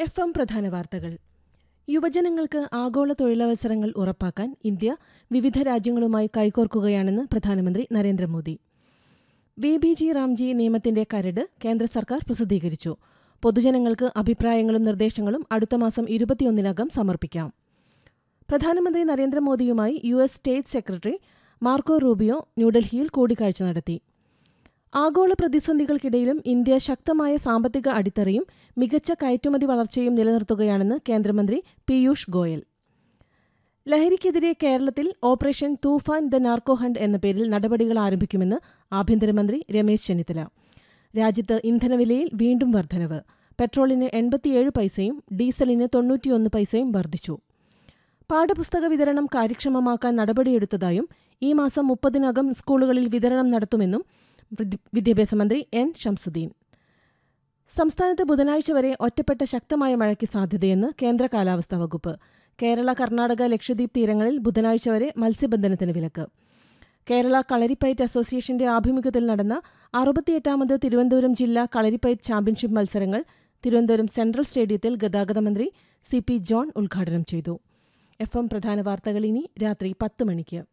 F M പ്രധാന വാർത്തകൾ യുവജനങ്ങൾക്ക് ആഗോള തൊഴിലവസരങ്ങൾ ഉറപ്പാക്കാൻ ഇന്ത്യ വിവിധ രാജ്യങ്ങളുമായി കൈകോർക്കുകയാണെന്ന് പ്രധാനമന്ത്രി Narendra Modi V B G RAM G നിയമത്തിന്റെ കരട് കേന്ദ്ര സർക്കാർ പ്രസിദ്ധീകരിച്ചു പൊതുജനങ്ങൾക്ക് അഭിപ്രായങ്ങളും നിർദ്ദേശങ്ങളും അടുത്ത മാസം ഇരുപത്തിയൊന്നിനകം സമർപ്പിക്കാം പ്രധാനമന്ത്രി നരേന്ദ്രമോദിയുമായി U S state secretary Marco Rubio ന്യൂഡൽഹിയിൽ കൂടിക്കാഴ്ച നടത്തി ആഗോള പ്രതിസന്ധികൾക്കിടയിലും ഇന്ത്യ ശക്തമായ സാമ്പത്തിക അടിത്തറയും മികച്ച കയറ്റുമതി വളർച്ചയും നിലനിർത്തുകയാണെന്ന് കേന്ദ്രമന്ത്രി പീയൂഷ് ഗോയൽ ലഹരിക്കെതിരെ കേരളത്തിൽ operation Toofan the narco hunt എന്ന പേരിൽ നടപടികൾ ആരംഭിക്കുമെന്ന് ആഭ്യന്തരമന്ത്രി രമേശ് ചെന്നിത്തല രാജ്യത്ത് ഇന്ധനവിലയിൽ വീണ്ടും വർധനവ് പെട്രോളിന് എൺപത്തിയേഴ് പൈസയും ഡീസലിന് തൊണ്ണൂറ്റിയൊന്ന് പൈസയും വർദ്ധിച്ചു പാഠപുസ്തക വിതരണം കാര്യക്ഷമമാക്കാൻ നടപടിയെടുത്തതായും ഈ മാസം മുപ്പതിനകം സ്കൂളുകളിൽ വിതരണം നടത്തുമെന്നും വിദ്യ- വിദ്യാഭ്യാസ മന്ത്രി എൻ ഷംസുദ്ദീൻ സംസ്ഥാനത്ത് ബുധനാഴ്ച വരെ ഒറ്റപ്പെട്ട ശക്തമായ മഴയ്ക്ക് സാധ്യതയെന്ന് കേന്ദ്ര കാലാവസ്ഥാ വകുപ്പ് കേരള കർണാടക ലക്ഷദ്വീപ് തീരങ്ങളിൽ ബുധനാഴ്ച വരെ മത്സ്യബന്ധനത്തിന് വിലക്ക് കേരള കളരിപ്പയറ്റ് അസോസിയേഷന്റെ ആഭിമുഖ്യത്തിൽ നടന്ന അറുപത്തിയെട്ടാമത് തിരുവനന്തപുരം ജില്ലാ കളരിപ്പയറ്റ് ചാമ്പ്യൻഷിപ്പ് മത്സരങ്ങൾ തിരുവനന്തപുരം സെൻട്രൽ സ്റ്റേഡിയത്തിൽ ഗതാഗത മന്ത്രി സി പി ജോൺ ഉദ്ഘാടനം ചെയ്തു എഫ് എം പ്രധാന വാർത്തകൾ ഇനി രാത്രി പത്ത് മണിക്ക്